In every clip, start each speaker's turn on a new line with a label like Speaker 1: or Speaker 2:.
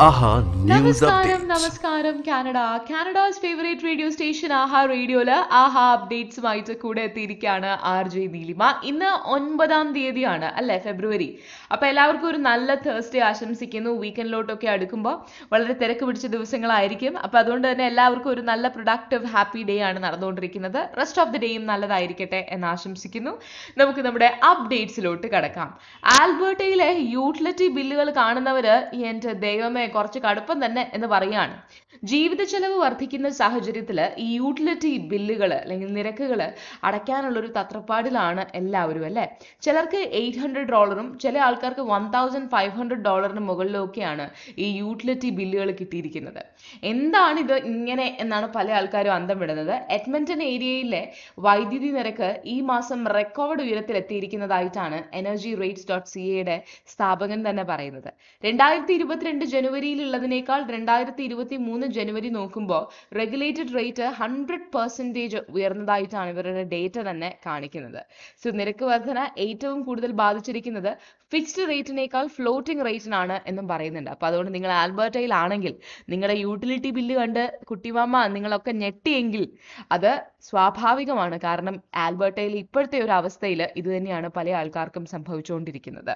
Speaker 1: ആഹാ news
Speaker 2: നമസ്കാരം
Speaker 1: update
Speaker 2: നമസ്കാരം Canada Canada's favourite radio station Aha റേഡിയോയില് ആഹാ അപ്ഡേറ്റ്സുമായിട്ട് കൂടെ എത്തിയിരിക്കുകയാണ് ആർ ജെ നീലിമ ഇന്ന് ഒൻപതാം തീയതിയാണ് അല്ലെ ഫെബ്രുവരി അപ്പൊ എല്ലാവർക്കും ഒരു നല്ല തേഴ്സ്ഡേ ആശംസിക്കുന്നു വീക്കെൻഡിലോട്ടൊക്കെ അടുക്കുമ്പോൾ വളരെ തിരക്ക് പിടിച്ച ദിവസങ്ങളായിരിക്കും അപ്പൊ അതുകൊണ്ട് തന്നെ എല്ലാവർക്കും ഒരു നല്ല പ്രൊഡക്റ്റീവ് ഹാപ്പി ഡേ ആണ് നടന്നുകൊണ്ടിരിക്കുന്നത് റെസ്റ്റ് ഓഫ് ദി ഡേയും നല്ലതായിരിക്കട്ടെ എന്ന് ആശംസിക്കുന്നു നമുക്ക് നമ്മുടെ അപ്ഡേറ്റ്സിലോട്ട് കിടക്കാം ആൽബർട്ടയിലെ യൂട്ടിലിറ്റി ബില്ലുകൾ കാണുന്നവര് എന്റെ ദൈവമേ കുറച്ച് കടുപ്പം തന്നെ എന്ന് പറയാണ് ജീവിത ചെലവ് വർദ്ധിക്കുന്ന സാഹചര്യത്തിൽ ഈ യൂട്ടിലിറ്റി ബില്ലുകൾ അല്ലെങ്കിൽ നിരക്കുകൾ അടയ്ക്കാനുള്ള ഒരു തത്രപ്പാടിലാണ് എല്ലാവരും അല്ലെ ചിലർക്ക് എയ്റ്റ് ഹൺഡ്രഡ് ഡോളറും ചില ആൾക്കാർക്ക് വൺ തൗസൻഡ് ഫൈവ് ഹൺഡ്രഡ് ഡോളറിന് മുകളിലൊക്കെയാണ് ഈ യൂട്ടിലിറ്റി ബില്ലുകൾ കിട്ടിയിരിക്കുന്നത് എന്താണ് ഇത് ഇങ്ങനെ എന്നാണ് പല ആൾക്കാരും അന്തം വിടുന്നത് എഡ്മന്റൺ ഏരിയയിലെ വൈദ്യുതി നിരക്ക് ഈ മാസം റെക്കോർഡ് ഉയരത്തിൽ എത്തിയിരിക്കുന്നതായിട്ടാണ് എനർജി റേറ്റ്സ് ഡോട്ട് സി എയുടെ സ്ഥാപകൻ തന്നെ പറയുന്നത് രണ്ടായിരത്തി ഇരുപത്തിരണ്ട് ജനുവരിയിലുള്ളതിനേക്കാൾ രണ്ടായിരത്തി ഇരുപത്തി മൂന്ന് ജനുവരി നോക്കുമ്പോൾ റെഗുലേറ്റഡ് റേറ്റ് ഹൺഡ്രഡ് പെർസെൻറ്റേജ് ഉയർന്നതായിട്ടാണ് ഇവരുടെ ഡേറ്റ തന്നെ കാണിക്കുന്നത് സോ നിരക്ക് വർധന ഏറ്റവും കൂടുതൽ ബാധിച്ചിരിക്കുന്നത് ഫിക്സ്ഡ് റേറ്റിനേക്കാൾ ഫ്ലോട്ടിംഗ് റേറ്റിനാണ് എന്നും പറയുന്നുണ്ട് അപ്പൊ അതുകൊണ്ട് നിങ്ങൾ ആൽബർട്ടയിലാണെങ്കിൽ നിങ്ങളുടെ യൂട്ടിലിറ്റി ബില്ല് കണ്ട് കുട്ടിമാമ നിങ്ങളൊക്കെ ഞെട്ടിയെങ്കിൽ അത് സ്വാഭാവികമാണ് കാരണം ആൽബർട്ടയിൽ ഇപ്പോഴത്തെ ഒരു അവസ്ഥയിൽ ഇത് തന്നെയാണ് പല ആൾക്കാർക്കും സംഭവിച്ചുകൊണ്ടിരിക്കുന്നത്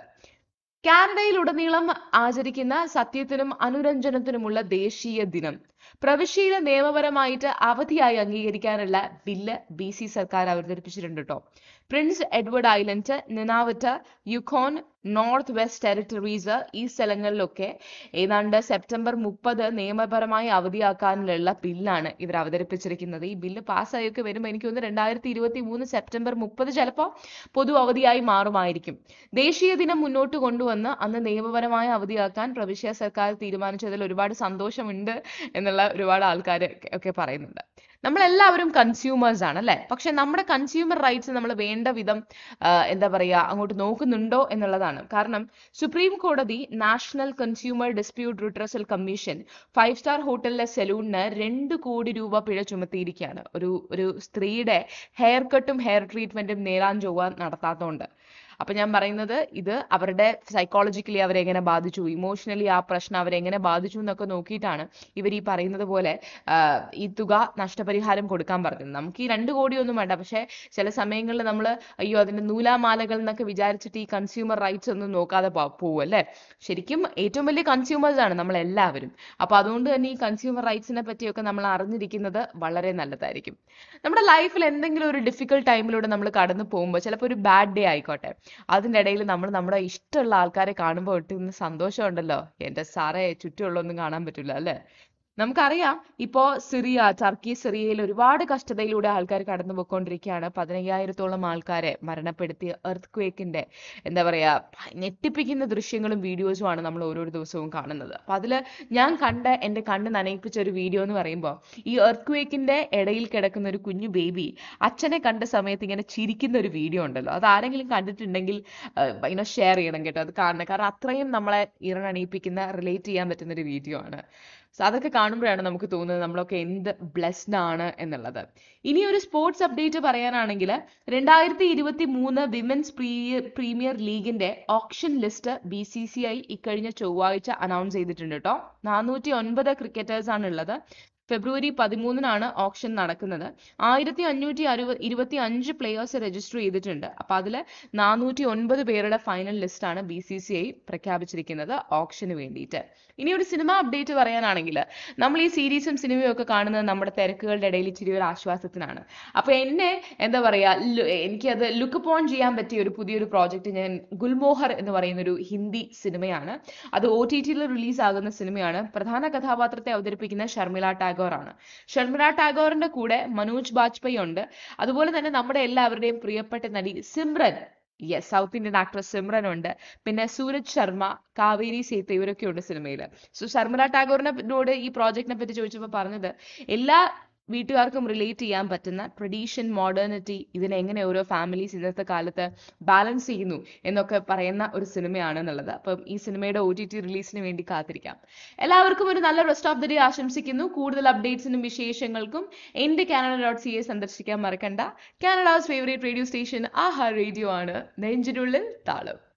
Speaker 2: കാനഡയിലുടനീളം ആചരിക്കുന്ന സത്യത്തിനും അനുരഞ്ജനത്തിനുമുള്ള ദേശീയ ദിനം പ്രവിശ്യയിലെ നിയമപരമായിട്ട് അവധിയായി അംഗീകരിക്കാനുള്ള ബില്ല് ബി സി സർക്കാർ അവതരിപ്പിച്ചിട്ടുണ്ട് കേട്ടോ Prince Edward Island Nunavut Yukon North West Territories ഈ സ്ഥലങ്ങളിലൊക്കെ ഏതാണ്ട് സെപ്റ്റംബർ മുപ്പത് നിയമപരമായി അവധിയാക്കാനുള്ള ബില്ലാണ് ഇവർ അവതരിപ്പിച്ചിരിക്കുന്നത് ഈ ബില്ല് പാസ്സായൊക്കെ വരുമ്പോൾ എനിക്ക് തോന്നുന്നു രണ്ടായിരത്തി ഇരുപത്തി മൂന്ന് സെപ്റ്റംബർ മുപ്പത് ചിലപ്പോൾ പൊതു അവധിയായി മാറുമായിരിക്കും ദേശീയ ദിനം മുന്നോട്ട് കൊണ്ടുവന്ന് അന്ന് നിയമപരമായ അവധിയാക്കാൻ പ്രവിശ്യ സർക്കാർ തീരുമാനിച്ചതിൽ ഒരുപാട് സന്തോഷമുണ്ട് എന്നുള്ള ഒരുപാട് ആൾക്കാർ ഒക്കെ പറയുന്നുണ്ട് നമ്മളെല്ലാവരും കൺസ്യൂമേഴ്സ് ആണ് അല്ലെ പക്ഷെ നമ്മുടെ കൺസ്യൂമർ റൈറ്റ്സ് നമ്മൾ വേണ്ട വിധം ആ, എന്താ പറയാ അങ്ങോട്ട് നോക്കുന്നുണ്ടോ എന്നുള്ളതാണ് കാരണം സുപ്രീം കോടതി national consumer dispute redressal commission five star ഹോട്ടലിലെ സലൂണിന് രണ്ട് കോടി രൂപ പിഴ ചുമത്തിയിരിക്കുകയാണ് ഒരു ഒരു സ്ത്രീയുടെ ഹെയർ കട്ടും ഹെയർ ട്രീറ്റ്മെന്റും നേരാൻ ചൊവ്വ നടത്താത്തതുകൊണ്ട് അപ്പൊ ഞാൻ പറയുന്നത് ഇത് അവരുടെ സൈക്കോളജിക്കലി അവരെ എങ്ങനെ ബാധിച്ചു ഇമോഷണലി ആ പ്രശ്നം അവരെ എങ്ങനെ ബാധിച്ചു എന്നൊക്കെ നോക്കിയിട്ടാണ് ഇവർ ഈ പറയുന്നത് പോലെ ആ, ഈ തുക നഷ്ടപരിഹാരം കൊടുക്കാൻ പറഞ്ഞത് നമുക്ക് ഈ രണ്ട് കോടിയൊന്നും വേണ്ട പക്ഷെ ചില സമയങ്ങളിൽ നമ്മൾ അയ്യോ അതിന്റെ നൂലാമാലകൾ എന്നൊക്കെ വിചാരിച്ചിട്ട് ഈ കൺസ്യൂമർ റൈറ്റ്സ് ഒന്നും നോക്കാതെ പോകും അല്ലേ ശരിക്കും ഏറ്റവും വലിയ കൺസ്യൂമേഴ്സ് ആണ് നമ്മൾ എല്ലാവരും അപ്പൊ അതുകൊണ്ട് തന്നെ ഈ കൺസ്യൂമർ റൈറ്റ്സിനെ പറ്റിയൊക്കെ നമ്മൾ അറിഞ്ഞിരിക്കുന്നത് വളരെ നല്ലതായിരിക്കും നമ്മുടെ ലൈഫിൽ എന്തെങ്കിലും ഒരു ഡിഫിക്കൽട്ട് ടൈമിലൂടെ നമ്മൾ കടന്നു പോകുമ്പോൾ ചിലപ്പോൾ ഒരു ബാഡ് ഡേ ആയിക്കോട്ടെ അതിൻ്റെ ഇടയിൽ നമ്മൾ നമ്മുടെ ഇഷ്ടമുള്ള ആൾക്കാരെ കാണുമ്പോൾ കിട്ടുന്ന സന്തോഷമുണ്ടല്ലോ എൻ്റെ സാറേ ചുറ്റുമുള്ളൊന്നും കാണാൻ പറ്റില്ല അല്ലേ നമുക്കറിയാം ഇപ്പോ സിറിയ ടർക്കി സിറിയയിൽ ഒരുപാട് കഷ്ടതയിലൂടെ ആൾക്കാർ കടന്നു പോയിക്കൊണ്ടിരിക്കുകയാണ് പതിനയ്യായിരത്തോളം ആൾക്കാരെ മരണപ്പെടുത്തിയ എർത്ത് ക്വേക്കിന്റെ എന്താ പറയാ ഞെട്ടിപ്പിക്കുന്ന ദൃശ്യങ്ങളും വീഡിയോസുമാണ് നമ്മൾ ഓരോ ദിവസവും കാണുന്നത് അപ്പൊ അതില് ഞാൻ കണ്ട എന്റെ കണ്ണ് നനയിപ്പിച്ച ഒരു വീഡിയോ എന്ന് പറയുമ്പോൾ ഈ എർത്ത് ക്വേക്കിന്റെ ഇടയിൽ കിടക്കുന്ന ഒരു കുഞ്ഞു ബേബി അച്ഛനെ കണ്ട സമയത്ത് ഇങ്ങനെ ചിരിക്കുന്ന ഒരു വീഡിയോ ഉണ്ടല്ലോ അത് ആരെങ്കിലും കണ്ടിട്ടുണ്ടെങ്കിൽ ഇങ്ങനെ ഷെയർ ചെയ്യണം കേട്ടോ അത് കാണണം കാരണം അത്രയും നമ്മളെ ഇറണണിയിപ്പിക്കുന്ന റിലേറ്റ് ചെയ്യാൻ പറ്റുന്ന ഒരു വീഡിയോ ആണ് സോ അതൊക്കെ കാണുമ്പോഴാണ് നമുക്ക് തോന്നുന്നത് നമ്മളൊക്കെ എന്ത് ബ്ലെസ്ഡ് ആണ് എന്നുള്ളത് ഇനി ഒരു സ്പോർട്സ് അപ്ഡേറ്റ് പറയാനാണെങ്കിൽ രണ്ടായിരത്തി ഇരുപത്തി മൂന്ന് വിമൻസ് പ്രീമിയർ ലീഗിന്റെ auction list B C C I ഇക്കഴിഞ്ഞ ചൊവ്വാഴ്ച അനൗൺസ് ചെയ്തിട്ടുണ്ട് കേട്ടോ നാനൂറ്റി ഒൻപത് ക്രിക്കറ്റേഴ്സ് ആണ് ഉള്ളത് ഫെബ്രുവരി പതിമൂന്നിനാണ് ഓപ്ഷൻ നടക്കുന്നത് ആയിരത്തി അഞ്ഞൂറ്റി അറുപ ഇരുപത്തി അഞ്ച് പ്ലേയേഴ്സ് രജിസ്റ്റർ ചെയ്തിട്ടുണ്ട് അപ്പൊ അതിൽ നാനൂറ്റി ഒൻപത് പേരുടെ ഫൈനൽ ലിസ്റ്റാണ് ബി സി സി ഐ പ്രഖ്യാപിച്ചിരിക്കുന്നത് ഓപ്ഷന് വേണ്ടിയിട്ട് ഇനി ഒരു സിനിമ അപ്ഡേറ്റ് പറയാനാണെങ്കിൽ നമ്മൾ ഈ സീരീസും സിനിമയും ഒക്കെ കാണുന്നത് നമ്മുടെ തിരക്കുകളുടെ ഇടയിൽ ഇച്ചിരി ഒരു ആശ്വാസത്തിനാണ് അപ്പൊ എന്നെ എന്താ പറയാ ലു- എനിക്കത് ലുക്ക് പോൺ ചെയ്യാൻ പറ്റിയ ഒരു പുതിയൊരു പ്രോജക്റ്റ് ഞാൻ ഗുൽമോഹർ എന്ന് പറയുന്ന ഒരു ഹിന്ദി സിനിമയാണ് അത് ഒ ടി ടിയിൽ റിലീസ് ആകുന്ന സിനിമയാണ് പ്രധാന കഥാപാത്രത്തെ അവതരിപ്പിക്കുന്ന ഷർമിള ടാഗോർ ആണ് ഷർമിള ടാഗോറിന്റെ കൂടെ മനോജ് ബാജ്പേയി ഉണ്ട് അതുപോലെ തന്നെ നമ്മുടെ എല്ലാവരുടെയും പ്രിയപ്പെട്ട നടി Simran yes south Indian actress Simran ഉണ്ട് പിന്നെ സൂരജ് ശർമ്മ കാവേരി സേത്ത് ഇവരൊക്കെ ഉണ്ട് സിനിമയിൽ സോ ശർമിള ടാഗോറിനോട് ഈ പ്രോജക്റ്റിനെ പറ്റി ചോദിച്ചപ്പോൾ പറഞ്ഞത് എല്ലാ വീട്ടുകാർക്കും റിലേറ്റ് ചെയ്യാൻ പറ്റുന്ന ട്രഡീഷൻ മോഡേണിറ്റി ഇതിനെ എങ്ങനെ ഓരോ ഫാമിലീസ് ഇന്നത്തെ കാലത്ത് ബാലൻസ് ചെയ്യുന്നു എന്നൊക്കെ പറയുന്ന ഒരു സിനിമയാണ് എന്നുള്ളത് അപ്പം ഈ സിനിമയുടെ ഒ ടി ടി റിലീസിന് വേണ്ടി കാത്തിരിക്കാം എല്ലാവർക്കും ഒരു നല്ല റെസ്റ്റ് ഓഫ് ദി ഡേ ആശംസിക്കുന്നു കൂടുതൽ അപ്ഡേറ്റ്സിനും വിശേഷങ്ങൾക്കും എന്റെ കാനഡ ഡോട്ട് സി എ സന്ദർശിക്കാൻ മറക്കണ്ട Canada's favourite radio station Aha radio ആണ് നെഞ്ചിനുള്ളിൽ താളം